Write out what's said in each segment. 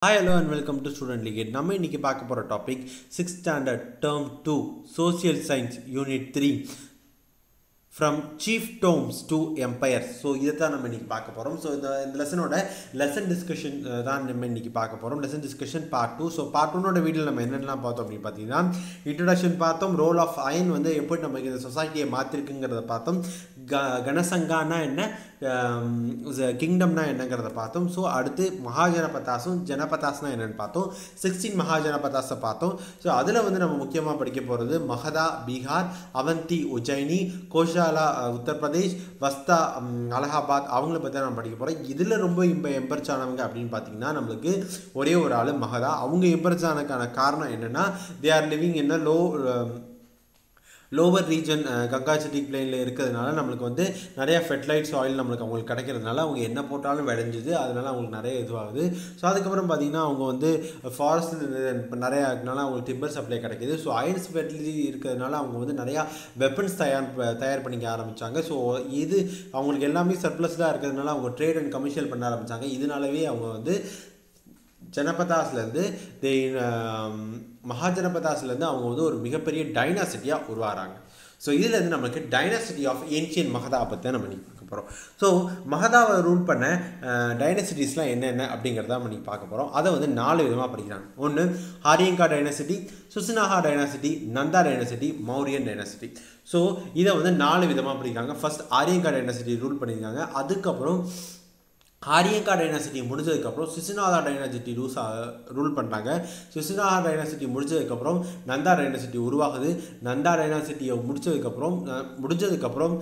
Hi hello and welcome to student லீகேட் நம்ம இன்னைக்கு பார்க்க போகிற topic six standard term two social science unit three from chiefdoms to empire so இதை தான் நம்ம இன்றைக்கி பார்க்க போகிறோம் ஸோ இந்த இந்த லெசனோட லெசன் டிஸ்கஷன் தான் நம்ம இன்றைக்கி பார்க்க போகிறோம் lesson discussion part two so part டூனோட வீடியோவில் நம்ம என்னென்னலாம் பார்த்தோம் அப்படின்னு பார்த்தீங்கன்னா இன்ட்ரடக்ஷன் பார்த்தோம் ரோல் ஆஃப் அயன் வந்து எப்படி நம்ம இந்த சொசைட்டியை மாற்றிருக்குங்கிறத பார்த்தோம் க கனசங்கானா என்ன கிங்டம்னா என்னங்கிறத பார்த்தோம் ஸோ அடுத்து மகாஜனபதாஸும் ஜனபதாஸ்னா என்னென்னு பார்த்தோம் சிக்ஸ்டீன் மகாஜனபதாஸை பார்த்தோம் ஸோ அதில் வந்து நம்ம முக்கியமாக படிக்க போகிறது மகதா பீகார் அவந்தி உஜ்ஜயினி கோஷாலா உத்தரப்பிரதேஷ் வஸ்தா அலகாபாத் அவங்கள பற்றி தான் நம்ம படிக்க போகிறோம் இதில் ரொம்ப இம்ப எம்பர்ச் ஆனவங்க அப்படின்னு பார்த்தீங்கன்னா நம்மளுக்கு ஒரே ஒரு ஆள் மகதா அவங்க எம்பர்ச் ஆனதுக்கான காரணம் என்னென்னா தே ஆர் லிவிங் என்ன லோ லோவர் ரீஜன் கங்காச்செட்டிக் பிளேனில் இருக்கிறதுனால நம்மளுக்கு வந்து நிறையா ஃபெர்டிலைட் சாயில் நம்மளுக்கு அவங்களுக்கு கிடைக்கிறதுனால அவங்க என்ன போட்டாலும் விளைஞ்சுது அதனால அவங்களுக்கு நிறைய இதுவாகுது ஸோ அதுக்கப்புறம் பார்த்திங்கன்னா அவங்க வந்து ஃபாரஸ்ட் நிறையா இருக்கனால அவங்களுக்கு டிம்பர் சப்ளை கிடைக்கிது ஸோ அயன்ஸ் ஃபெர்டிலிட்டி இருக்கிறதுனால அவங்க வந்து நிறையா வெப்பன்ஸ் தயார் தயார் பண்ணிக்க ஆரம்பித்தாங்க ஸோ இது அவங்களுக்கு எல்லாமே சர்ப்ளஸ்டாக இருக்கிறதுனால அவங்க ட்ரேட் அண்ட் கமர்ஷியல் பண்ண ஆரம்பித்தாங்க இதனாலவே அவங்க வந்து ஜனபதாஸ்லேருந்து தே மகாஜனபதாஸ்லேருந்து அவங்க வந்து ஒரு மிகப்பெரிய டைனாசிட்டியாக உருவாகிறாங்க ஸோ இதில் இருந்து நம்மளுக்கு டைனாசிட்டி ஆஃப் ஏன்ஷியன் மகதா பற்றி நம்ம இன்னைக்கு பார்க்க போகிறோம் ஸோ மகதாவை ரூல் பண்ண டைனசிட்டிஸ்லாம் என்னென்ன அப்படிங்கிறத நம்ம இன்னைக்கு பார்க்க போகிறோம் அதை வந்து நாலு விதமாக படிக்கிறாங்க ஒன்று Haryanka dynasty Shishunaga dynasty Nanda dynasty Mauryan dynasty so இதை வந்து நாலு விதமாக படிக்கிறாங்க ஃபர்ஸ்ட் ஆரியங்கா டைனசிட்டி ரூல் பண்ணியிருக்காங்க அதுக்கப்புறம் ஆரியங்கா டைனாசிட்டி முடிஞ்சதுக்கப்புறம் சிசுநாதா டைனாசிட்டி ரூல்ஸ் ரூல் பண்ணுறாங்க சிசுநாதா டைனாசிட்டி முடிஞ்சதுக்கப்புறம் நந்தா டைனாசிட்டி உருவாகுது நந்தா டைனாசிட்டியை முடிச்சதுக்கப்புறம் முடிஞ்சதுக்கப்புறம்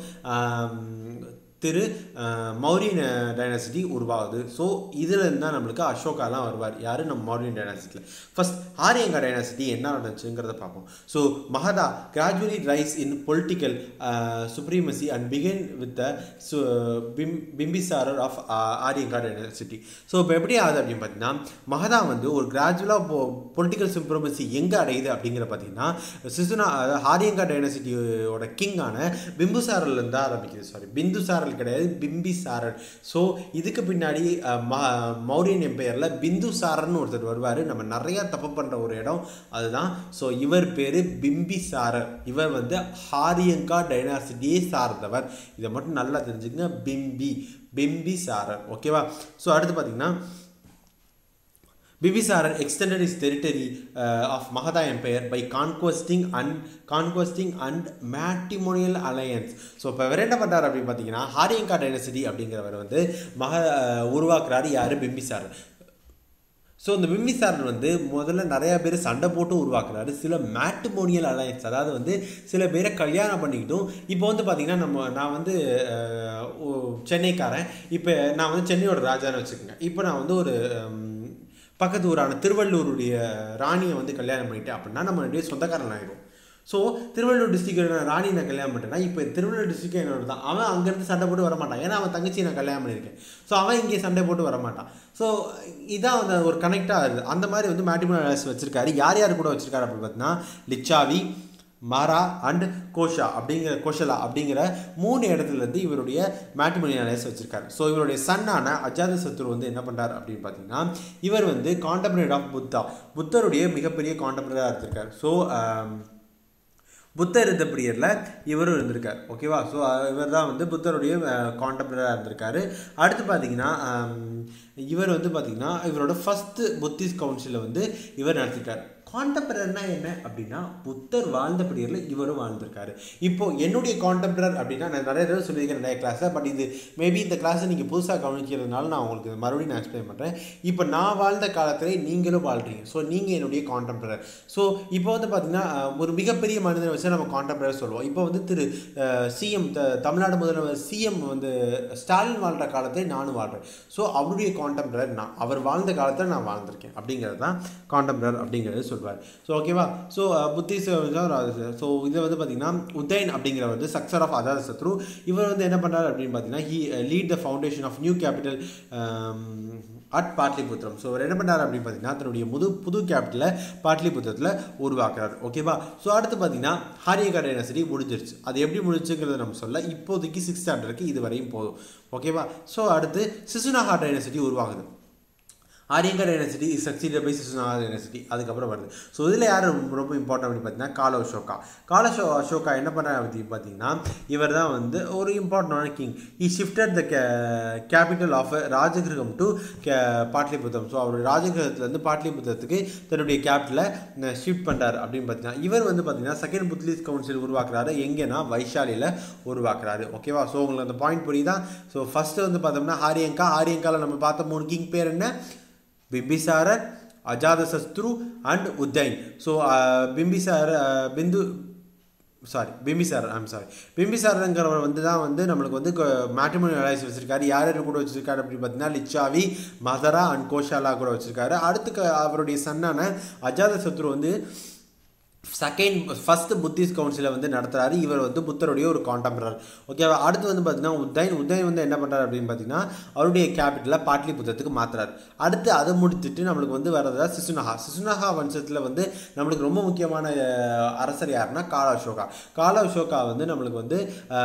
திரு மௌரியன் டைனாசிட்டி உருவாகுது ஸோ இதில் இருந்தால் நம்மளுக்கு அசோகாலாம் வருவார் யார் நம்ம மௌரியன் டைனாசிட்டியில் ஃபஸ்ட் ஆரியங்கா டைனாசிட்டி என்ன நடந்துச்சுங்கிறத பார்ப்போம் so Magadha gradually rise in political supremacy and begin with the பிம் பிம்பிசாரர் ஆஃப் ஆரியங்கா டைனாசிட்டி ஸோ இப்போ எப்படி ஆகுது அப்படின்னு பார்த்தீங்கன்னா மகதா வந்து ஒரு கிராஜுவலாக போ பொலிட்டிக்கல் சுப்ரமசி எங்கே அடையுது அப்படிங்கிற பார்த்தீங்கன்னா சிசுனா ஆரியங்கா டைனாசிட்டியோட கிங்கான பிம்புசாரர்லேருந்து தான் ஆரம்பிக்குது சாரி பிந்துசாரல் கிடையாது பிம்பிசாரன் ஸோ இதுக்கு பின்னாடி மௌரியன் எம்பையரில் பிந்துசாரன் ஒருத்தர் வருவார் நம்ம நிறையா தப்பு பண்ணுற ஒரு இடம் அதுதான் ஸோ இவர் பேர் பிம்பிசாரர் இவர் வந்து ஹாரியங்கா டைனாசிட்டியே சார்ந்தவர் இதை மட்டும் நல்லா தெரிஞ்சுக்கங்க பிம்பி பிம்பிசாரர் ஓகேவா ஸோ அடுத்து பார்த்தீங்கன்னா Bibisara extended his territory uh, of Magadha Empire by conquesting and conquesting and matrimonial alliance. So இப்போ இவர் என்ன பண்ணுறாரு அப்படின்னு பார்த்தீங்கன்னா ஹாரியங்கா டைனசிட்டி அப்படிங்கிறவர் வந்து மக உருவாக்குறாரு யார் பிம்பிசாரர் ஸோ இந்த பிம்பிசாரன் வந்து முதல்ல நிறையா பேர் சண்டை போட்டு உருவாக்குறாரு சில மேட்ரிமோனியல் அலையன்ஸ் அதாவது வந்து சில பேரை கல்யாணம் பண்ணிக்கிட்டும் இப்போ வந்து பார்த்திங்கன்னா நம்ம நான் வந்து சென்னைக்காரன் இப்போ நான் வந்து சென்னையோட ராஜான்னு வச்சுக்கோங்க இப்போ நான் வந்து ஒரு பக்கத்து ஊரான திருவள்ளூருடைய ராணியை வந்து கல்யாணம் பண்ணிட்டேன் அப்படின்னா நம்ம ரெண்டு சொந்தக்காரன் ஆகிடும் ஸோ திருவள்ளூர் டிஸ்ட்ரிக்டோட ராணி நான் கல்யாணம் பண்ணிட்டேன்னா இப்போ திருவள்ளூர் டிஸ்ட்ரிக்ட் என்னோட தான் அவன் அங்கேருந்து சண்டை போட்டு வரமாட்டான் ஏன்னா அவன் தங்கச்சி நான் கல்யாணம் பண்ணியிருக்கேன் ஸோ அவன் இங்கே சண்டை போட்டு வரமாட்டான் ஸோ இதான் அந்த ஒரு கனெக்டாக இருக்குது அந்த மாதிரி வந்து மேட்ரிமோனல் வச்சிருக்காரு யார் யார் கூட வச்சிருக்காரு அப்படின்னு பார்த்தீங்கன்னா லிச்சாவி மாரா அண்ட் கோஷா அப்படிங்கிற கோஷலா அப்படிங்கிற மூணு இடத்துலேருந்து இவருடைய மேட்ரிமோனி அலையன்ஸ் வச்சிருக்காரு ஸோ இவருடைய சன்னான அஜாத சத்ரு வந்து என்ன பண்ணுறாரு அப்படின்னு பார்த்தீங்கன்னா இவர் வந்து காண்டம்ரேட் ஆஃப் புத்தா புத்தருடைய மிகப்பெரிய காண்டம்ரேடாக இருந்திருக்கார் ஸோ புத்தர் இருந்த பீரியடில் இவரும் இருந்திருக்கார் ஓகேவா ஸோ இவர் தான் வந்து புத்தருடைய காண்டம்ரராக இருந்திருக்காரு அடுத்து பார்த்தீங்கன்னா இவர் வந்து பார்த்திங்கன்னா இவரோட ஃபஸ்ட்டு புத்திஸ்ட் கவுன்சிலை வந்து இவர் நடத்திருக்கார் காண்டம்பரர்னா என்ன அப்படின்னா புத்தர் வாழ்ந்த பீரியடில் இவரும் வாழ்ந்திருக்காரு இப்போ என்னுடைய காண்டம்பரர் அப்படின்னா நான் நிறைய தடவை சொல்லியிருக்கேன் நிறைய கிளாஸில் பட் இது மேபி இந்த கிளாஸை நீங்கள் புதுசாக கவனிக்கிறதுனால நான் உங்களுக்கு மறுபடியும் நான் எக்ஸ்பிளைன் பண்ணுறேன் இப்போ நான் வாழ்ந்த காலத்தில் நீங்களும் வாழ்கிறீங்க ஸோ நீங்கள் என்னுடைய காண்டம்பரர் ஸோ இப்போ வந்து பார்த்திங்கன்னா ஒரு மிகப்பெரிய மனிதனை வச்சு நம்ம காண்டம்பரர் சொல்லுவோம் இப்போ வந்து திரு சிஎம் த தமிழ்நாடு முதல்வர் சிஎம் வந்து ஸ்டாலின் வாழ்கிற காலத்தை நானும் வாழ்கிறேன் ஸோ அவருடைய காண்டம்பரர் நான் அவர் வாழ்ந்த காலத்தில் நான் வாழ்ந்திருக்கேன் அப்படிங்கிறது தான் காண்டம்பரர் அப்படிங்கிறது சொல்லுவார் ஸோ ஓகேவா ஸோ புத்திஸ் ஸோ இதை வந்து பார்த்தீங்கன்னா உதயன் அப்படிங்கிற வந்து சக்சர் ஆஃப் அதாவது சத்ரு இவர் வந்து என்ன பண்ணுறாரு அப்படின்னு பார்த்தீங்கன்னா he lead the foundation of new capital at Pataliputra so அவர் என்ன பண்ணார் அப்படின்னு பார்த்தீங்கன்னா தன்னுடைய முது புது கேபிட்டலை பாட்லிபுத்திரத்தில் உருவாக்குறாரு ஓகேவா ஸோ அடுத்து பார்த்தீங்கன்னா ஹாரியகா டைனாசிட்டி முடிஞ்சிருச்சு அது எப்படி முடிஞ்சுங்கிறத நம்ம சொல்ல இப்போதைக்கு சிக்ஸ் ஸ்டாண்டர்டுக்கு இது வரையும் போதும் ஓகேவா ஸோ அடுத்து சிசுனாஹா டைனாசிட்டி உருவாகுது Haryanka dynasty is succeeded by Shishunaga dynasty அதுக்கப்புறம் வருது ஸோ இதில் யார் ரொம்ப ரொம்ப இம்பார்ட்டன் அப்படின்னு பார்த்தீங்கன்னா கால அசோகா கால அசோ அசோகா என்ன பண்ணுறாரு அப்படின்னு பார்த்தீங்கன்னா இவர் தான் வந்து ஒரு இம்பார்ட்டண்டான king he shifted the capital of Rajagriha to Pataliputra so அவர் ராஜகிரகத்துலேருந்து பாட்லிபுத்தத்துக்கு தன்னுடைய கேபிட்டலை ஷிஃப்ட் பண்ணுறாரு அப்படின்னு பார்த்தீங்கன்னா இவர் வந்து பார்த்தீங்கன்னா செகண்ட் புத்லீஸ் கவுன்சில் உருவாக்குறாரு எங்கேனா வைஷாலியில் உருவாக்குறாரு ஓகேவா ஸோ உங்களுக்கு அந்த பாயிண்ட் புரியுதா ஸோ ஃபஸ்ட்டு வந்து பார்த்தோம்னா ஆரியங்கா ஆரியங்காவில் நம்ம பார்த்த மூணு கிங் பேர் என்ன பிம்பிசாரர் Ajatashatru and Udayin so Bimbisara Bindu sorry பிம்பிசாரர் ஐம் சாரி பிம்பிசாரங்கிறவர் வந்து தான் வந்து நம்மளுக்கு வந்து மேட்ரிமோனி அலைஸ் வச்சிருக்காரு யார் யார் கூட வச்சிருக்காரு அப்படின்னு பார்த்தீங்கன்னா லிச்சாவி மதரா அண்ட் கோஷாலா கூட வச்சிருக்காரு அடுத்து அவருடைய சன்னான அஜாத சத்ரு வந்து செகண்ட் ஃபஸ்ட்டு புத்திஸ்ட் கவுன்சிலை வந்து நடத்துகிறாரு இவர் வந்து புத்தருடைய ஒரு காண்டம்பரர் ஓகேவா அடுத்து வந்து பார்த்தீங்கன்னா உத்தைன் உத்தைன் வந்து என்ன பண்ணுறாரு அப்படின்னு பார்த்தீங்கன்னா அவருடைய கேபிட்டலை பாட்லிபுத்தத்துக்கு மாற்றுறாரு அடுத்து அதை முடிச்சுட்டு நம்மளுக்கு வந்து வரதா சிசுனஹா சிசுனஹா வம்சத்தில் வந்து நம்மளுக்கு ரொம்ப முக்கியமான அரசர் யாருன்னா கால அசோகா கால அசோகா வந்து நம்மளுக்கு வந்து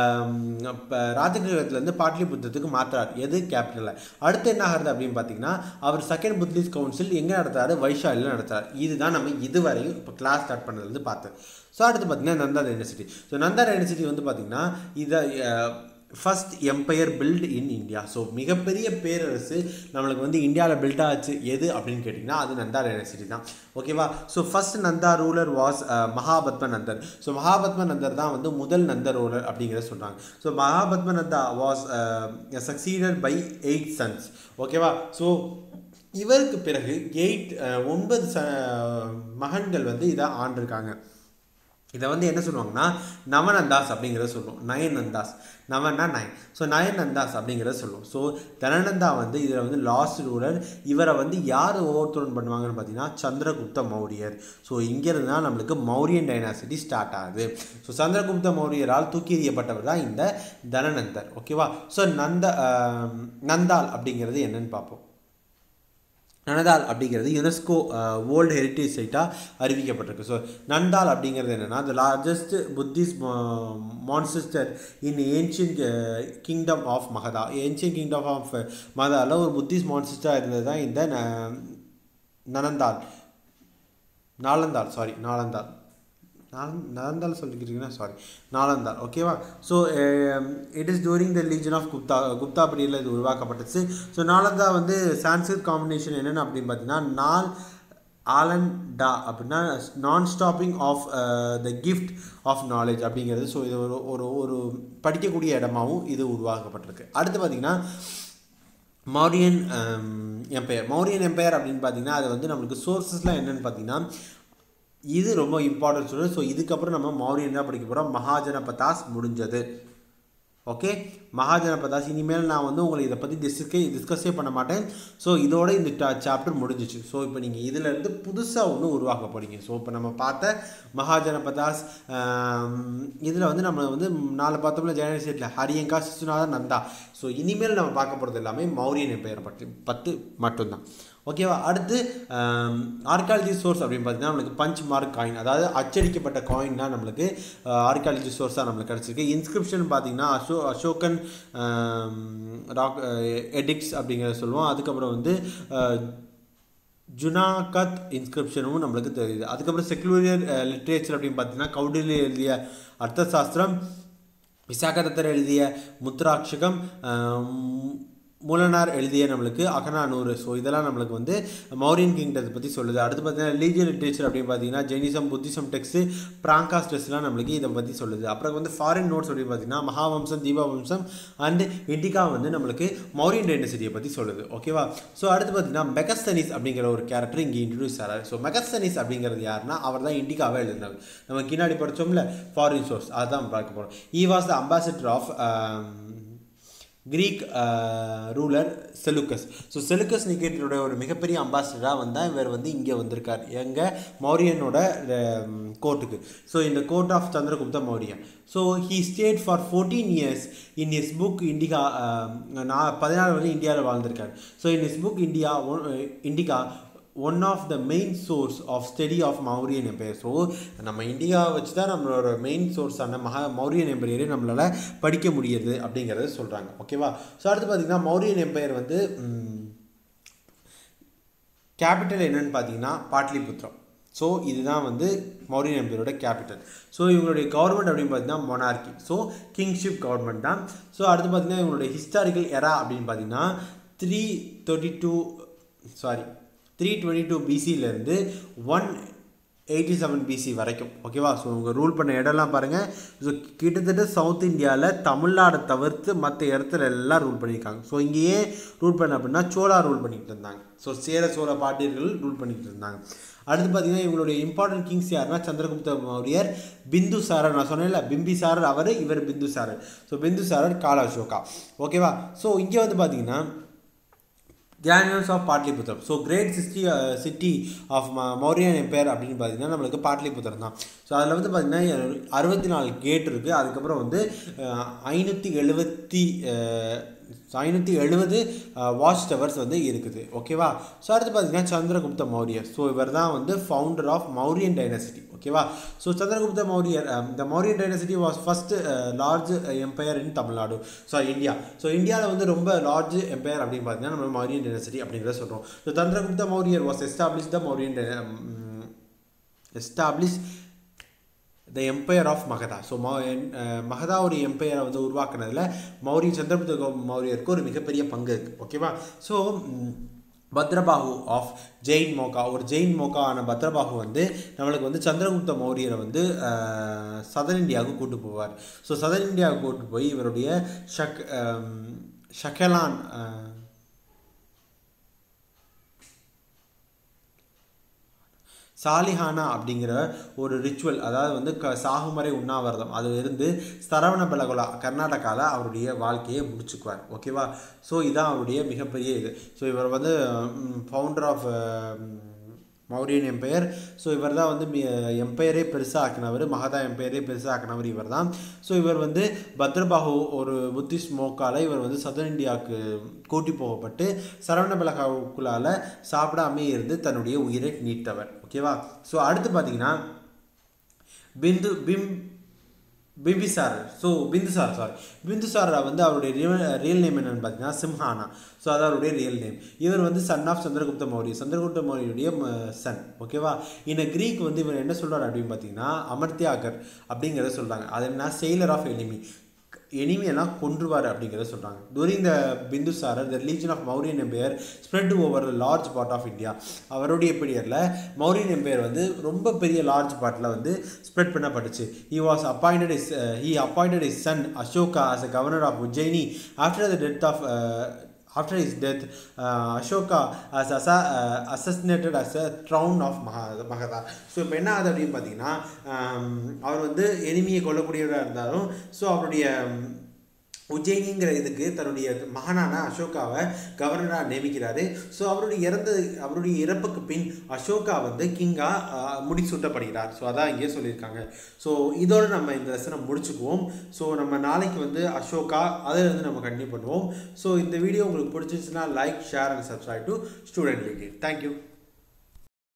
ராஜகிரகத்துலேருந்து பாட்லிபுத்தத்துக்கு மாற்றுறாரு எது கேபிட்டலை அடுத்து என்ன ஆகுது அப்படின்னு பார்த்தீங்கன்னா அவர் செகண்ட் புத்திஸ்ட் கவுன்சில் எங்கே நடத்துறாரு வைஷாலியில் நடத்துறாரு இதுதான் நம்ம இதுவரையும் இப்போ கிளாஸ் ஸ்டார்ட் பண்ணது வந்து பார்த்தேன் ஸோ அடுத்து பார்த்தீங்கன்னா Nanda university so Nanda university வந்து பார்த்தீங்கன்னா இதை first empire build in India so மிகப்பெரிய பேரரசு நம்மளுக்கு வந்து இந்தியாவில் பில்ட் ஆச்சு எது அப்படின்னு கேட்டிங்கன்னா அது நந்தா யூனிவர்சிட்டி தான் ஓகேவா so first Nanda ruler was Mahapadma நந்தர் ஸோ மகாபத்ம நந்தர் தான் வந்து முதல் நந்த ரூலர் அப்படிங்கிறத சொல்கிறாங்க so Mahapadma Nanda was succeeded by eight sons ஓகேவா ஸோ இவருக்கு பிறகு எயிட் ஒன்பது ச மகன்கள் வந்து இதை ஆண்டிருக்காங்க இதை வந்து என்ன சொல்லுவாங்கன்னா நவநந்தாஸ் அப்படிங்கிறத சொல்லுவோம் நயன் நந்தாஸ் நவன்னா நயன் ஸோ நயன் நந்தாஸ் அப்படிங்கிறத சொல்லுவோம் ஸோ தனநந்தா வந்து இதில் வந்து லாஸ்ட் ரூலர் இவரை வந்து யார் ஓவர்த்ரோன் பண்ணுவாங்கன்னு பார்த்தீங்கன்னா சந்திரகுப்த மௌரியர் ஸோ இங்கேருந்து தான் நம்மளுக்கு மௌரியன் டைனாசிட்டி ஸ்டார்ட் ஆகுது ஸோ சந்திரகுப்த மௌரியரால் தூக்கி எறியப்பட்டவர் தான் இந்த தனநந்தர் ஓகேவா ஸோ நந்த நந்தால் அப்படிங்கிறது என்னன்னு பார்ப்போம் நனதால் அப்படிங்கிறது யுனெஸ்கோ வேர்ல்டு ஹெரிட்டேஜ் சைட்டாக அறிவிக்கப்பட்டிருக்கு ஸோ நந்தால் அப்படிங்கிறது என்னென்னா the largest Buddhist monastery in ancient kingdom of Magadha ancient kingdom of மகதாவில் ஒரு புத்திஸ்ட் மான்சிஸ்டராக இருந்தது தான் இந்த நனந்தால் நாலந்தால் சாரி நாலந்தால் நலந்தால் சொல்லிக்கிறீங்கன்னா சாரி நாலந்தால் ஓகேவா so it is during the legion of Gupta Gupta பீரியடில் இது உருவாக்கப்பட்டுச்சு ஸோ நாலந்தா வந்து சான்ஸ்கிரிட் காம்பினேஷன் என்னென்னு அப்படின்னு பார்த்தீங்கன்னா நால் ஆலன் டா அப்படின்னா non stopping of the gift of knowledge அப்படிங்கிறது ஸோ இது ஒரு ஒரு ஒரு படிக்கக்கூடிய இடமாவும் இது உருவாக்கப்பட்டிருக்கு அடுத்து பார்த்திங்கன்னா மௌரியன் எம்பையர் மௌரியன் எம்பையர் அப்படின்னு பார்த்தீங்கன்னா அது வந்து நம்மளுக்கு சோர்ஸஸ்லாம் என்னென்னு பார்த்தீங்கன்னா இது ரொம்ப இம்பார்ட்டன்ட் சொல்லு ஸோ இதுக்கப்புறம் நம்ம மௌரியன் என்ன படிக்க போகிறோம் மகாஜனபதாஸ் முடிஞ்சது ஓகே மகாஜனபதாஸ் இனிமேல் நான் வந்து உங்களை இதை பற்றி டிஸ்கே டிஸ்கஸே பண்ண மாட்டேன் ஸோ இதோட இந்த சாப்டர் முடிஞ்சிச்சு ஸோ இப்போ நீங்கள் இதிலேருந்து புதுசாக ஒன்று உருவாக்க போகிறீங்க ஸோ இப்போ நம்ம பார்த்த மகாஜனபதாஸ் இதில் வந்து நம்ம வந்து நாலு பார்த்தோம்ல ஜெயநசேட்டில் ஹரியங்கா சிசுநாதன் நந்தா ஸோ இனிமேல் நம்ம பார்க்க போகிறது எல்லாமே மௌரியன் பெயர் பற்றி பத்து மட்டும்தான் ஓகேவா அடுத்து ஆர்காலஜி சோர்ஸ் அப்படின்னு பார்த்தீங்கன்னா நம்மளுக்கு பஞ்ச் மார்க் காயின் அதாவது அச்சடிக்கப்பட்ட காயின் தான் நம்மளுக்கு ஆர்காலஜி சோர்ஸாக நம்மளுக்கு கிடச்சிருக்கு இன்ஸ்கிரிப்ஷன் பார்த்தீங்கன்னா அசோ அசோகன் ராக் எடிக்ஸ் அப்படிங்கிறத சொல்லுவோம் அதுக்கப்புறம் வந்து ஜுனாகத் இன்ஸ்கிரிப்ஷனும் நம்மளுக்கு தெரியுது அதுக்கப்புறம் செக்குலரியர் லிட்ரேச்சர் அப்படின்னு பார்த்தீங்கன்னா கௌடில்ய எழுதிய அர்த்தசாஸ்திரம் விசாகதத்தர் எழுதிய முத்ராட்சகம் மூலனார் எழுதிய நம்மளுக்கு அகநானூறு ஸோ இதெல்லாம் நம்மளுக்கு வந்து மௌரியன் கிங்டத்தை பற்றி சொல்லுது அடுத்து பார்த்தீங்கன்னா லீஜியல் லிட்ரேச்சர் அப்படின்னு பார்த்தீங்கன்னா ஜெயினிசம் புத்திசம் டெக்ஸ்ட்டு பிராங்காஸ் டெஸ்ட்லாம் நம்மளுக்கு இதை பற்றி சொல்லுது அப்புறம் வந்து ஃபாரின் நோட்ஸ் அப்படின்னு பார்த்தீங்கன்னா மகாவம்சம் தீபாவம்சம் அண்ட் இண்டிகா வந்து நம்மளுக்கு மௌரியன் டைனசிட்டியை பற்றி சொல்லுது ஓகேவா ஸோ அடுத்து பார்த்தீங்கன்னா மெகஸ்தனிஸ் அப்படிங்கிற ஒரு கேரக்டர் இங்கே இன்ட்ரடியூஸ் ஆகிறார் ஸோ மெகஸ்தனிஸ் அப்படிங்கிறது யாருன்னா அவர் தான் இண்டிகாவே எழுதினார் நம்ம கின்னாடி படித்தோம்ல ஃபாரின் சோர்ஸ் அதுதான் பார்க்க போகிறோம் he was the ambassador of Greek ruler Seleucus so Seleucus நிகேட்டரோட ஒரு மிகப்பெரிய அம்பாசிடராக வந்தால் இவர் வந்து இங்கே வந்திருக்கார் எங்கள் மௌரியனோட கோர்ட்டுக்கு ஸோ இந்த court of Chandragupta Mauryan so he stayed for fourteen years in his book Indica நான் பதினாறு வரையும் இந்தியாவில் வாழ்ந்திருக்கார் so in his book India Indica one of the main source of study of Mauryan empire so நம்ம இந்தியாவை வச்சு தான் நம்மளோட மெயின் சோர்ஸான மகா மௌரியன் எம்பையரை நம்மளால் படிக்க முடியுது அப்படிங்கிறத சொல்கிறாங்க ஓகேவா ஸோ அடுத்து பார்த்திங்கன்னா மௌரியன் எம்பையர் வந்து கேபிட்டல் என்னன்னு பார்த்தீங்கன்னா பாட்லிபுத்திரம் ஸோ இதுதான் வந்து மௌரியன் எம்பையரோட கேபிட்டல் ஸோ இவங்களுடைய கவர்மெண்ட் அப்படின்னு பார்த்தீங்கன்னா மொனார்கி ஸோ கிங்ஷிப் கவர்மெண்ட் தான் ஸோ அடுத்து பார்த்தீங்கன்னா இவங்களுடைய ஹிஸ்டாரிக்கல் எரா அப்படின்னு பார்த்தீங்கன்னா three thirty two sorry three twenty two பிசியிலேருந்து ஒன் எயிட்டி செவன் பிசி வரைக்கும் ஓகேவா ஸோ இவங்க ரூல் பண்ண இடம்லாம் பாருங்கள் ஸோ கிட்டத்தட்ட சவுத் இந்தியாவில் தமிழ்நாடை தவிர்த்து மற்ற இடத்துல எல்லாம் ரூல் பண்ணியிருக்காங்க ஸோ இங்கேயே ரூல் பண்ண அப்படின்னா சோழா ரூல் பண்ணிக்கிட்டு இருந்தாங்க ஸோ சேர சோழ பாட்டியர்கள் ரூல் பண்ணிக்கிட்டு இருந்தாங்க அடுத்து பார்த்தீங்கன்னா இவங்களுடைய இம்பார்ட்டன்ட் கிங்ஸ் யாருன்னா சந்திரகுப்த மௌரியர் பிந்துசாரர் நான் சொன்னேன்ல பிம்பிசாரர் அவர் இவர் பிந்துசாரர் ஸோ பிந்துசாரர் கால அசோகா ஓகேவா ஸோ இங்கே வந்து பார்த்தீங்கன்னா கிரானியல்ஸ் of Pataliputra so great city city of Mauryan empire அப்படின்னு பார்த்தீங்கன்னா நம்மளுக்கு பாட்லிபுத்திரம் தான் ஸோ அதில் வந்து பார்த்தீங்கன்னா அறுபத்தி நாலு கேட் இருக்குது அதுக்கப்புறம் வந்து ஐநூற்றி எழுபத்தி ஐநூற்றி எழுபது வாட்ச் டவர்ஸ் வந்து இருக்குது ஓகேவா ஸோ அடுத்து பார்த்தீங்கன்னா சந்திரகுப்த மௌரியர் ஸோ இவர் தான் வந்து ஃபவுண்டர் ஆஃப் மௌரியன் டைனசிட்டி ஓகேவா ஸோ சந்திரகுப்த மௌரியர் the Mauryan dynasty was first large empire in Tamil Nadu so India so இந்தியாவில் வந்து ரொம்ப லார்ஜ் எம்பையர் அப்படின்னு பார்த்தீங்கன்னா நம்ம மௌரியன் டைனசிட்டி அப்படிங்கிறத சொல்கிறோம் ஸோ சந்திரகுப்த மௌரியர் was establish the Mauryan establish the empire of Magadha so Magadha ஒரு எம்பையரை வந்து உருவாக்குனதில் மௌரிய சந்திரகுப்த மௌரியருக்கு ஒரு மிகப்பெரிய பங்கு இருக்குது ஓகேவா so Bhadrabahu of Jain monk ஒரு ஜெயின் மோகா ஆன பத்ரபாகு வந்து நம்மளுக்கு வந்து சந்திரகுப்த மௌரியரை வந்து சதன் இந்தியாவுக்கு கூட்டு போவார் ஸோ சதன் இந்தியாவுக்கு கூட்டு போய் இவருடைய ஷக் ஷக்கலான் சாலிஹானா அப்படிங்கிற ஒரு ரிச்சுவல் அதாவது வந்து க சாகுமறை உண்ணாவிரதம் அது இருந்து சரவண பெலகுலா கர்நாடகாவில் அவருடைய வாழ்க்கையை முடிச்சுக்குவார் ஓகேவா ஸோ இதான் அவருடைய மிகப்பெரிய இது ஸோ இவர் வந்து founder of Mauryan empire so இவர் தான் வந்து எம்பையரே பெருசாக ஆக்கினவர் மகதா எம்பையரே பெருசாக ஆக்கினவர் இவர் தான் ஸோ இவர் வந்து பத்ரபாகு ஒரு புத்திஸ்ட் மோக்கால இவர் வந்து சதன் இந்தியாவுக்கு கூட்டி போகப்பட்டு சரவணபலகாவுக்குள்ளால் சாப்பிடாமே இருந்து தன்னுடைய உயிரை நீட்டவர் ஓகேவா ஸோ அடுத்து பார்த்தீங்கன்னா பிந்து பிம் பிம்பிசார் ஸோ பிந்துசார் சாரி பிந்துசார் வந்து அவருடைய ரியல் நேம் என்னன்னு பார்த்தீங்கன்னா சிம்ஹானா ஸோ அது அவருடைய ரியல் நேம் இவர் வந்து சன் ஆஃப் சந்திரகுப்த மௌரிய சந்திரகுப்த மௌரியருடைய சன் ஓகேவா இந்த கிரீக் வந்து இவர் என்ன சொல்கிறார் அப்படின்னு பார்த்தீங்கன்னா அமர்த்தியாகர் அப்படிங்கிறத சொல்கிறாங்க அது என்ன செயலர் ஆஃப் எனிமி எனிமியெல்லாம் கொன்றுவார் அப்படிங்கிறத சொல்கிறாங்க டூரிங் த பிந்துசாரர் the religion of Mauryan empire spread over large part of India அவருடைய பீரியடில் மௌரியன் எம்பையர் வந்து ரொம்ப பெரிய லார்ஜ் பார்ட்டில் வந்து ஸ்ப்ரெட் பண்ணப்பட்டுச்சு he was appointed his he appointed his son Ashoka as a governor of Ujjaini after the death of after his death, uh, Ashoka as assa, uh, assassinated as a crown of Magadha so இப்போ என்ன ஆகுது அப்படின்னு பார்த்தீங்கன்னா அவர் வந்து எனிமியை கொல்லக்கூடியவராக இருந்தாலும் so அவருடைய உஜ்ஜயினிங்கிற இதுக்கு தன்னுடைய மகனான அசோகாவை கவர்னராக நியமிக்கிறாரு ஸோ அவருடைய இறந்த அவருடைய இறப்புக்கு பின் அசோகா வந்து கிங்காக முடிசூட்டப்படுகிறார் ஸோ அதான் இங்கே சொல்லியிருக்காங்க ஸோ இதோடு நம்ம இந்த லெசனை முடிச்சுக்குவோம் ஸோ நம்ம நாளைக்கு வந்து அசோகா அதில் வந்து நம்ம கண்டினியூ பண்ணுவோம் ஸோ இந்த வீடியோ உங்களுக்கு பிடிச்சிருச்சுன்னா like share and subscribe to student linky thank you